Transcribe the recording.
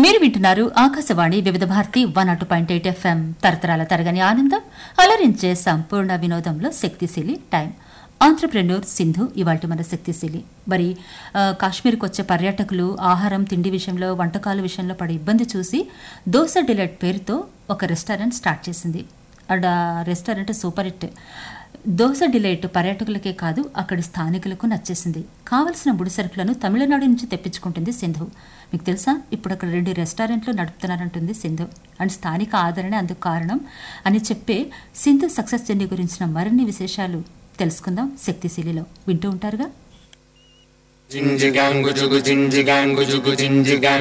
మీరు వింటున్నారు ఆకాశవాణి వివిధ భారతి వన్ అటు పాయింట్ ఎయిట్ ఎఫ్ఎం తరతరాల తరగని ఆనందం అలరించే సంపూర్ణ వినోదంలో శక్తిశీలి టైం ఆంధ్రప్రెన్యూర్ సింధు ఇవాళ మన శక్తిశీలి మరి ఆ, కాశ్మీర్కి వచ్చే పర్యాటకులు ఆహారం తిండి విషయంలో వంటకాల విషయంలో పడే ఇబ్బంది చూసి దోస డిలైట్ పేరుతో ఒక రెస్టారెంట్ స్టార్ట్ చేసింది అండ్ ఆ restaurant super hit dosa delight పర్యాటకులకే కాదు అక్కడి స్థానికులకు నచ్చేసింది కావలసిన ముడి సరుకులను తమిళనాడు నుంచి తెప్పించుకుంటుంది సింధు మీకు తెలుసా ఇప్పుడు అక్కడ రెండు రెస్టారెంట్లు నడుపుతున్నారంటుంది సింధు అండ్ స్థానిక ఆదరణ అందుకు కారణం అని చెప్పే సింధు సక్సెస్ జర్నీ గురించిన మరిన్ని విశేషాలు తెలుసుకుందాం శక్తిశీలిలో వింటూ ఉంటారుగా Jinjigangu jugu jinjigangu jugu jinjigangu